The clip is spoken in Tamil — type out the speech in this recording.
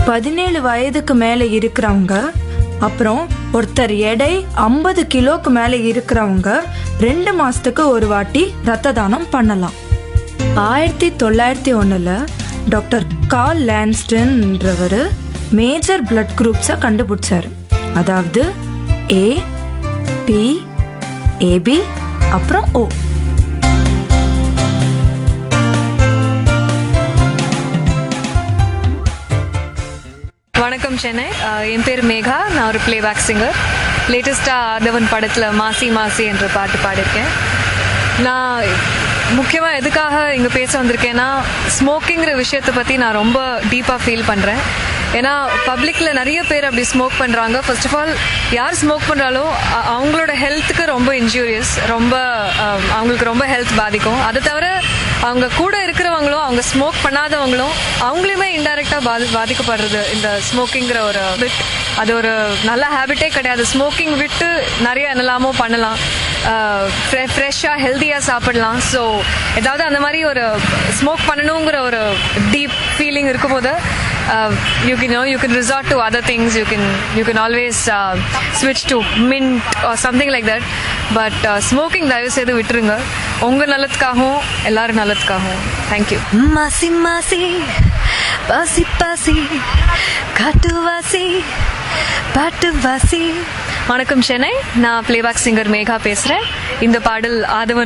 பதினேழு வயதுக்கு மேலே இருக்கிறவங்க அப்புறம் ஒருத்தர் எடை ஐம்பது கிலோக்கு மேலே இருக்கிறவங்க ரெண்டு மாசத்துக்கு ஒரு வாட்டி ரத்த தானம் பண்ணலாம் ஆயிரத்தி தொள்ளாயிரத்தி ஒன்றில் டாக்டர் கால் லான்ஸ்டன்ன்றவர் மேஜர் பிளட் குரூப்ஸை கண்டுபிடிச்சாரு அதாவது ஏ பி ஏபி அப்புறம் ஓ வணக்கம் சென்னை அஹ் என் பேர் மேகா நான் ஒரு பிளேபேக் சிங்கர் லேட்டஸ்ட்டாக ஆதவன் படத்தில் மாசி மாசி என்ற பாட்டு பாடியிருக்கேன் நான் முக்கியமாக எதுக்காக இங்கே பேச வந்திருக்கேன்னா ஸ்மோக்கிங்கிற விஷயத்தை பற்றி நான் ரொம்ப டீப்பாக ஃபீல் பண்ணுறேன் ஏன்னா பப்ளிக்கில் நிறைய பேர் அப்படி ஸ்மோக் பண்ணுறாங்க ஃபர்ஸ்ட் ஆஃப் ஆல் யார் ஸ்மோக் பண்ணுறாலோ அ- அவங்களோட ஹெல்த்துக்கு ரொம்ப இன்ஜூரியஸ் ரொம்ப அஹ், அவங்களுக்கு ரொம்ப ஹெல்த் பாதிக்கும் அதை தவிர அவங்க கூட இருக்கிறவங்களும் அவங்க ஸ்மோக் பண்ணாதவங்களும் அவங்களையுமே இன்டைரக்டாக பாதி பாதிக்கப்படுறது இந்த ஸ்மோக்கிங்கிற ஒரு பிட் அது ஒரு நல்ல ஹேபிட்டே கிடையாது ஸ்மோக்கிங் விட்டு நிறைய என்னெல்லாமோ பண்ணலாம் ஃப்ரெஷ்ஷாக ஹெல்த்தியாக சாப்பிடலாம் ஸோ ஏதாவது அந்த மாதிரி ஒரு ஸ்மோக் பண்ணணுங்கிற ஒரு டீப் ஃபீலிங் இருக்கும்போது you can no you can resort to other things you can you can always ஸ்விட்ச் to mint something like that but smoking தயவு செய்து விட்டுருங்க உங்கள் நல்லதுக்காகவும் எல்லாரும் நல்லதுக்காகவும் தேங்க்யூ மாசி மாசி பாசி பாசி காட்டுவாசி பாட்டுவாசி வணக்கம் சென்னை நான் பிளேபேக் சிங்கர் மேகா பேசுகிறேன் இந்த பாடல் ஆதவன்